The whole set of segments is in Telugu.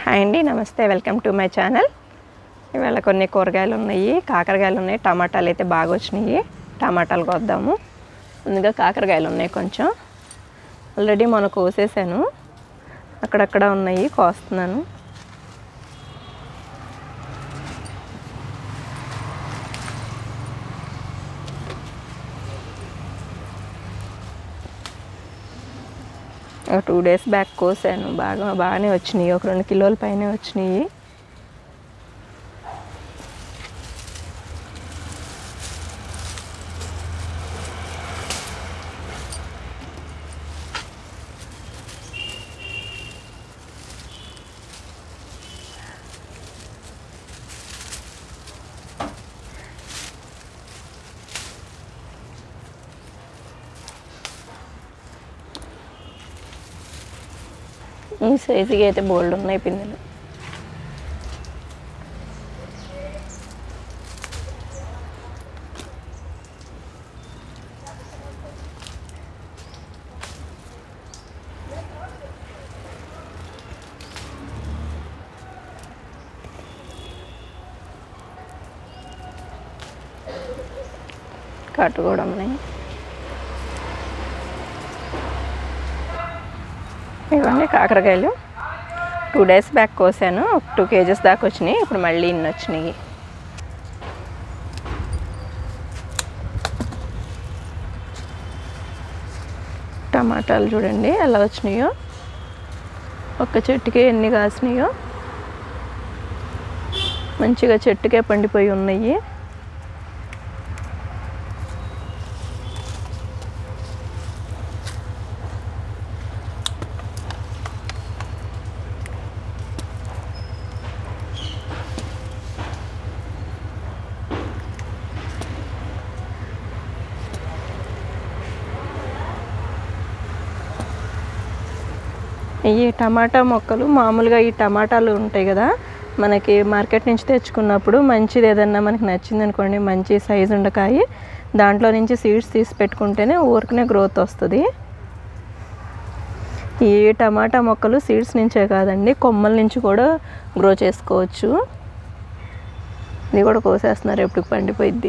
హాయ్ అండి నమస్తే వెల్కమ్ టు మై ఛానల్ ఇవాళ కొన్ని కూరగాయలు ఉన్నాయి కాకరకాయలు ఉన్నాయి టమాటాలు అయితే బాగా వచ్చినాయి టమాటాలు కొద్దాము ముందుగా కాకరకాయలు ఉన్నాయి కొంచెం ఆల్రెడీ మొన్న కోసేసాను అక్కడక్కడ ఉన్నాయి కోస్తున్నాను ఒక టూ డేస్ బ్యాక్ కోసాను బాగా బాగానే వచ్చినాయి ఒక రెండు కిలోల పైనే వచ్చినాయి ఈ సైజుకి అయితే బోల్డ్ ఉన్నాయి పిందెలు కట్టు కూడా ఉన్నాయి ఇవన్నీ కాకరకాయలు టూ డేస్ బ్యాక్ కోసాను టూ కేజెస్ దాకా వచ్చినాయి ఇప్పుడు మళ్ళీ ఇన్ని వచ్చినాయి టమాటాలు చూడండి ఎలా వచ్చినాయో ఒక్క చెట్టుకే ఎన్ని కాసినాయో మంచిగా చెట్టుకే పండిపోయి ఉన్నాయి ఈ టమాటా మొక్కలు మామూలుగా ఈ టమాటాలు ఉంటాయి కదా మనకి మార్కెట్ నుంచి తెచ్చుకున్నప్పుడు మంచిది ఏదన్నా మనకి నచ్చింది అనుకోండి మంచి సైజు ఉండకాయి దాంట్లో నుంచి సీడ్స్ తీసి పెట్టుకుంటేనే ఊరికనే గ్రోత్ వస్తుంది ఈ టమాటా మొక్కలు సీడ్స్ నుంచే కాదండి కొమ్మల నుంచి కూడా గ్రో చేసుకోవచ్చు ఇది కూడా కోసేస్తున్నారు ఎప్పుడు పండిపోయిద్ది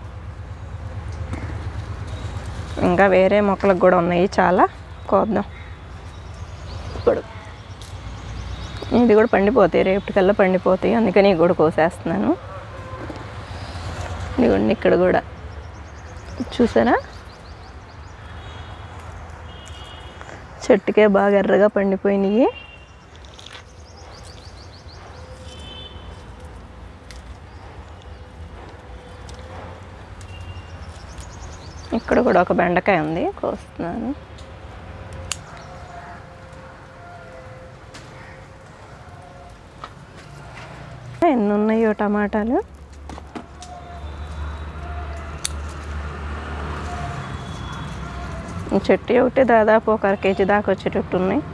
ఇంకా వేరే మొక్కలకు కూడా ఉన్నాయి చాలా కోద్దాం ఇప్పుడు ఇది కూడా పండిపోతాయి రేపటికల్లా పండిపోతాయి అందుకని ఇవి కూడా కోసేస్తున్నాను ఇదిగోండి ఇక్కడ కూడా చూసారా చెట్టుకే బాగా ఎర్రగా పండిపోయినాయి ఇక్కడ కూడా ఒక బెండకాయ ఉంది కోస్తున్నాను ఎన్ని ఉన్నాయో టమాటాలు ఈ చెట్టు ఒకటి దాదాపు ఒక అర కేజీ దాకా వచ్చేటట్టు ఉన్నాయి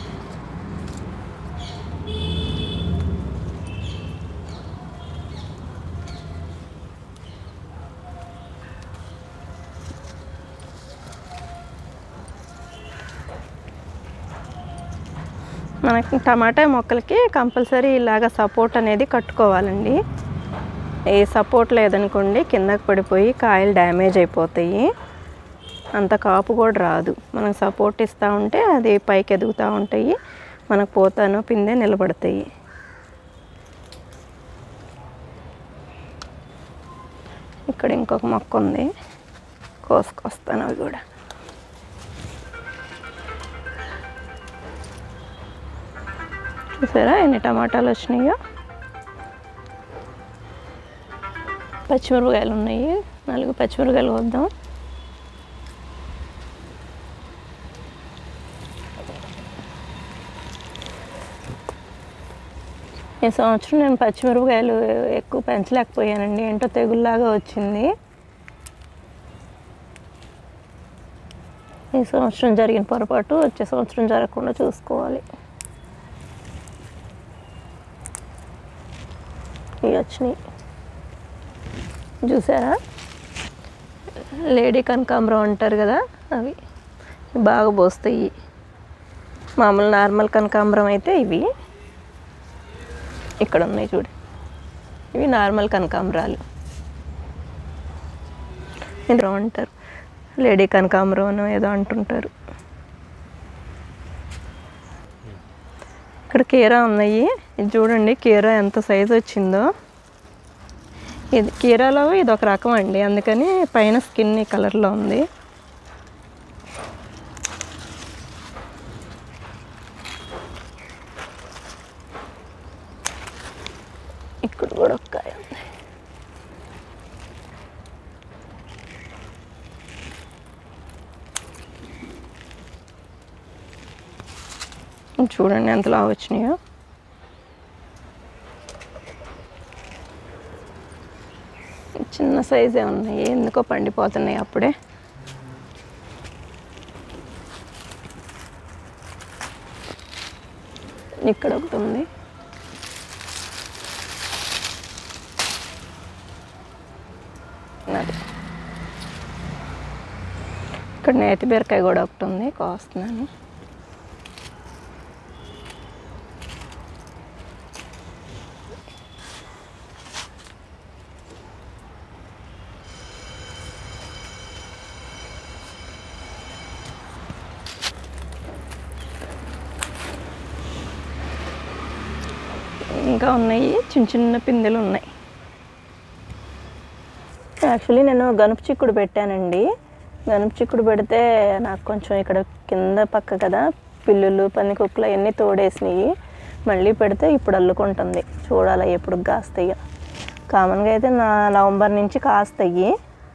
మనకి టమాటా మొక్కలకి కంపల్సరీ ఇలాగ సపోర్ట్ అనేది కట్టుకోవాలండి ఏ సపోర్ట్ లేదనుకోండి కిందకి పడిపోయి కాయలు డ్యామేజ్ అయిపోతాయి అంత కాపు కూడా రాదు మనకు సపోర్ట్ ఇస్తూ ఉంటే అది పైకి ఎదుగుతూ ఉంటాయి మనకు పోతాను పిందె నిలబడతాయి ఇక్కడ ఇంకొక మొక్క ఉంది కోసుకొస్తాను అవి కూడా చూసారా ఎన్ని టమాటాలు వచ్చినాయో పచ్చిమిరపకాయలు ఉన్నాయి నాలుగు పచ్చిమిరపకాయలు వద్దాం ఈ సంవత్సరం నేను పచ్చిమిరపకాయలు ఎక్కువ పెంచలేకపోయానండి ఏంటో తెగుల్లాగా వచ్చింది ఈ సంవత్సరం జరిగిన పొరపాటు వచ్చే సంవత్సరం జరగకుండా చూసుకోవాలి ఇవి వచ్చినాయి చూసారా లేడీ కనకాంబరం అంటారు కదా అవి బాగా పోస్తాయి మామూలు నార్మల్ కనకాంబరం అయితే ఇవి ఇక్కడ ఉన్నాయి చూడు ఇవి నార్మల్ కనకాంబరాలు ఇందులో అంటారు లేడీ కనకాంబరం ఏదో అంటుంటారు ఇక్కడ కీరా ఉన్నాయి ఇది చూడండి కీరా ఎంత సైజు వచ్చిందో ఇది కీరాలో ఇది ఒక రకం అండి అందుకని పైన స్కిన్ ఈ కలర్లో ఉంది ఇక్కడ కూడా ఒక కాయ ఉంది చూడండి ఎంత లావు వచ్చినాయో చిన్న సైజే ఉన్నాయి ఎందుకో పండిపోతున్నాయి అప్పుడే ఇక్కడ ఒకటి ఉంది అది ఇక్కడ నేతి బీరకాయ కూడా ఒకటి ఉంది కోస్తున్నాను ఇంకా ఉన్నాయి చిన్న చిన్న పిందెలు ఉన్నాయి యాక్చువల్లీ నేను గనుపు చిక్కుడు పెట్టానండి గనుపు చిక్కుడు పెడితే నాకు కొంచెం ఇక్కడ కింద పక్క కదా పిల్లులు పందికొక్కులు అవన్నీ తోడేసినాయి మళ్ళీ పెడితే ఇప్పుడు అల్లుకుంటుంది చూడాలి ఎప్పుడు కాస్తాయి కామన్గా అయితే నా నవంబర్ నుంచి కాస్తాయి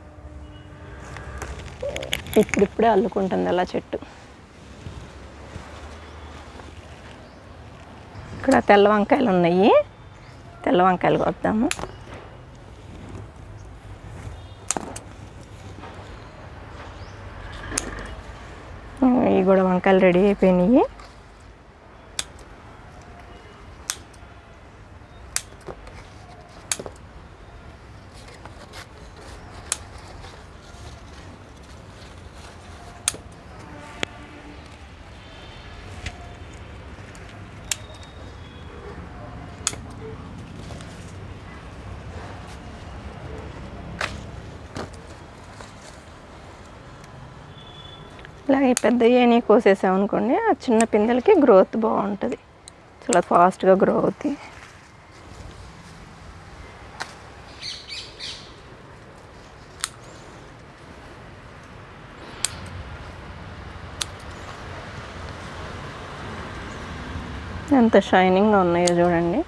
ఇప్పుడిప్పుడే అల్లుకుంటుంది అలా చెట్టు ఇక్కడ తెల్ల వంకాయలు ఉన్నాయి తెల్ల వంకాయలు కొద్దాము ఇవి కూడా వంకాయలు రెడీ అయిపోయినాయి ఇలాగే పెద్ద ఏని కోసేసామనుకోండి ఆ చిన్న పిందెలకి గ్రోత్ బాగుంటుంది చాలా ఫాస్ట్గా గ్రో అవుతాయి ఎంత షైనింగ్గా ఉన్నాయో చూడండి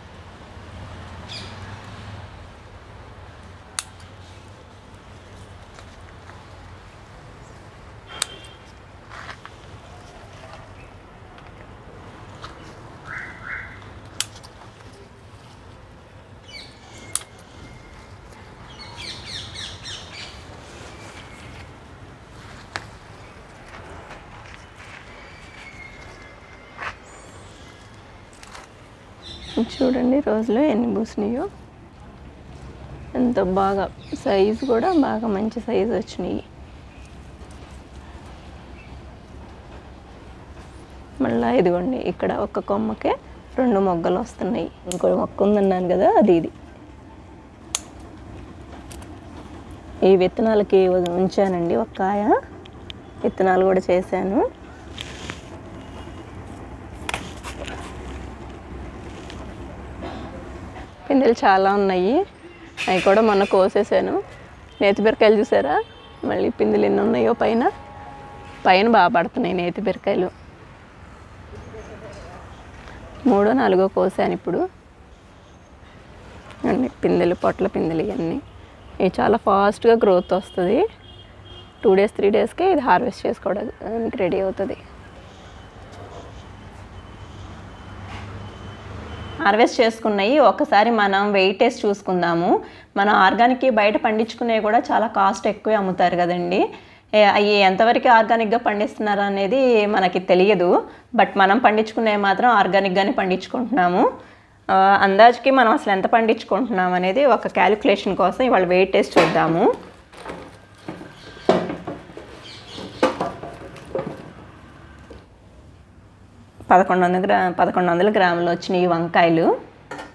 చూడండి రోజులో ఎన్ని పూసినాయో ఎంత బాగా సైజు కూడా బాగా మంచి సైజు వచ్చినాయి మళ్ళీ ఇదిగోండి ఇక్కడ ఒక కొమ్మకే రెండు మొగ్గలు వస్తున్నాయి ఇంకో మొక్క ఉందన్నాను కదా అది ఇది ఈ విత్తనాలకి ఉంచానండి ఒక కాయ విత్తనాలు కూడా చేశాను పిందెలు చాలా ఉన్నాయి అవి కూడా మొన్న కోసేసాను నేతి బీరకాయలు చూసారా మళ్ళీ పిందెలు ఎన్ని ఉన్నాయో పైన పైన బాగా పడుతున్నాయి నేతి బీరకాయలు మూడో నాలుగో కోసాను ఇప్పుడు అన్ని పిందెలు పొట్ల పిందెలు ఇవన్నీ ఇవి చాలా ఫాస్ట్గా గ్రోత్ వస్తుంది టూ డేస్ త్రీ డేస్కి ఇది హార్వెస్ట్ చేసుకోవడానికి రెడీ అవుతుంది హార్వెస్ట్ చేసుకున్నవి ఒకసారి మనం వెయిట్ వేసి చూసుకుందాము మనం ఆర్గానిక్ బయట పండించుకునేవి కూడా చాలా కాస్ట్ ఎక్కువ అమ్ముతారు కదండి ఏ- అవి ఎంతవరకు ఆర్గానిక్గా పండిస్తున్నారు అనేది మనకి తెలియదు బట్ మనం పండించుకునేవి మాత్రం ఆర్గానిక్గానే పండించుకుంటున్నాము ఆ, అందాజుకి మనం అసలు ఎంత పండించుకుంటున్నాం అనేది ఒక క్యాలిక్యులేషన్ కోసం ఇవాళ వెయిట్ వేసి చూద్దాము పదకొండు వందల గ్రా పదకొండు వందల గ్రాములు వచ్చినాయి ఈ వంకాయలు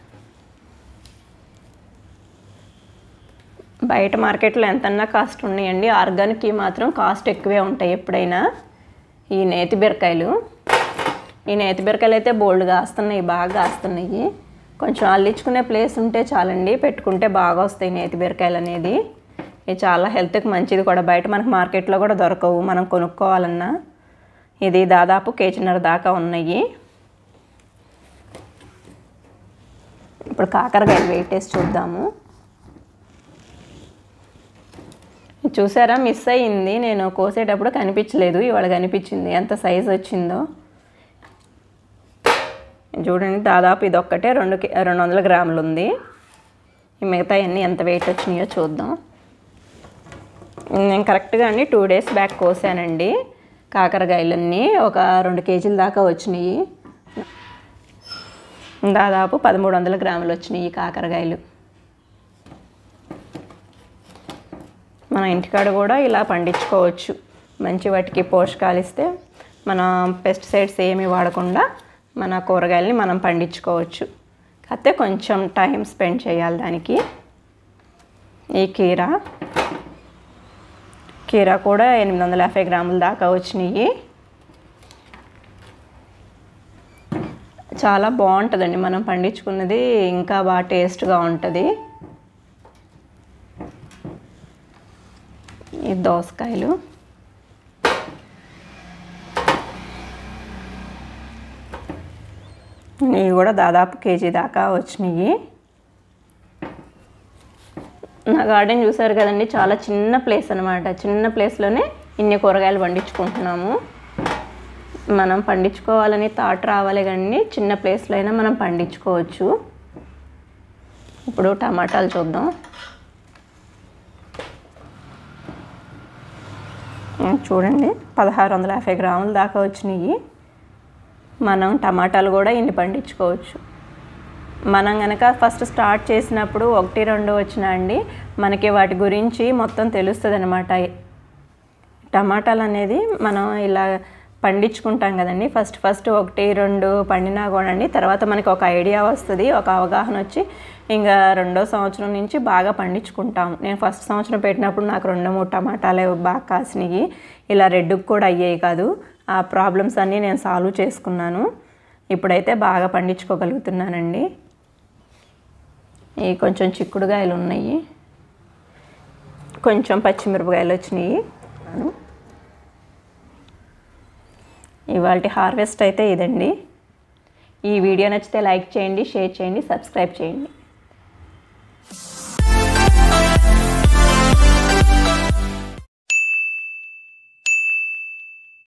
బయట మార్కెట్లో ఎంతన్నా కాస్ట్ ఉన్నాయండి ఆర్గానిక్కి మాత్రం కాస్ట్ ఎక్కువే ఉంటాయి ఎప్పుడైనా ఈ నేతి బీరకాయలు ఈ నేతి బీరకాయలు అయితే బోల్డ్గా వస్తున్నాయి బాగా వస్తున్నాయి కొంచెం అల్లించుకునే ప్లేస్ ఉంటే చాలండి పెట్టుకుంటే బాగా వస్తాయి నేతి బీరకాయలు అనేది ఇది చాలా హెల్త్కి మంచిది కూడా బయట మనకు మార్కెట్లో కూడా దొరకవు మనం కొనుక్కోవాలన్నా ఇది దాదాపు కేజీన్నర దాకా ఉన్నాయి ఇప్పుడు కాకరకాయలు వెయిట్ వేసి చూద్దాము చూసారా మిస్ అయ్యింది నేను కోసేటప్పుడు కనిపించలేదు ఇవాళ కనిపించింది ఎంత సైజు వచ్చిందో చూడండి దాదాపు ఇది ఒక్కటే రెండు కి- రెండు వందల గ్రాములు ఉంది ఈ మిగతా అన్నీ ఎంత వెయిట్ వచ్చినాయో చూద్దాం నేను కరెక్ట్గా అండి టూ డేస్ బ్యాక్ కోసానండి కాకరకాయలన్నీ ఒక రెండు కేజీల దాకా వచ్చినాయి దాదాపు పదమూడు వందల గ్రాములు వచ్చినాయి ఈ కాకరకాయలు మన ఇంటికాడ కూడా ఇలా పండించుకోవచ్చు మంచి వాటికి పోషకాలు ఇస్తే మన పెస్టిసైడ్స్ ఏమీ వాడకుండా మన కూరగాయలని మనం పండించుకోవచ్చు కాకపోతే కొంచెం టైం స్పెండ్ చేయాలి దానికి ఈ కీర కీర కూడా ఎనిమిది వందల యాభై గ్రాముల దాకా వచ్చినాయి చాలా బాగుంటుందండి మనం పండించుకున్నది ఇంకా బాగా టేస్ట్గా ఉంటుంది ఈ దోసకాయలు ఇవి కూడా దాదాపు కేజీ దాకా వచ్చినాయి నా గార్డెన్ చూసారు కదండి చాలా చిన్న ప్లేస్ అనమాట చిన్న ప్లేస్లోనే ఇన్ని కూరగాయలు పండించుకుంటున్నాము మనం పండించుకోవాలని థాట్ రావాలి కానీ చిన్న ప్లేస్లో అయినా మనం పండించుకోవచ్చు ఇప్పుడు టమాటాలు చూద్దాం ఉమ్, చూడండి పదహారు వందల యాభై గ్రాముల దాకా వచ్చినాయి మనం టమాటాలు కూడా ఇన్ని పండించుకోవచ్చు మనం కనుక ఫస్ట్ స్టార్ట్ చేసినప్పుడు ఒకటి రెండు వచ్చినా అండి మనకి వాటి గురించి మొత్తం తెలుస్తుంది అనమాట టమాటాలు అనేది మనం ఇలా పండించుకుంటాం కదండి ఫస్ట్ ఫస్ట్ ఒకటి రెండు పండినా కూడా అండి తర్వాత మనకి ఒక ఐడియా వస్తుంది ఒక అవగాహన వచ్చి ఇంకా రెండో సంవత్సరం నుంచి బాగా పండించుకుంటాం నేను ఫస్ట్ సంవత్సరం పెట్టినప్పుడు నాకు రెండు మూడు టమాటాలు బాగా కాసినాయి ఇలా రెడ్డుకు కూడా అయ్యాయి కాదు ఆ ప్రాబ్లమ్స్ అన్నీ నేను సాల్వ్ చేసుకున్నాను ఇప్పుడైతే బాగా పండించుకోగలుగుతున్నానండి ఈ కొంచెం చిక్కుడుగాయలు ఉన్నాయి కొంచెం పచ్చిమిరపకాయలు వచ్చినాయి ఇవాళ హార్వెస్ట్ అయితే ఇదండి ఈ వీడియో నచ్చితే లైక్ చేయండి షేర్ చేయండి సబ్స్క్రైబ్ చేయండి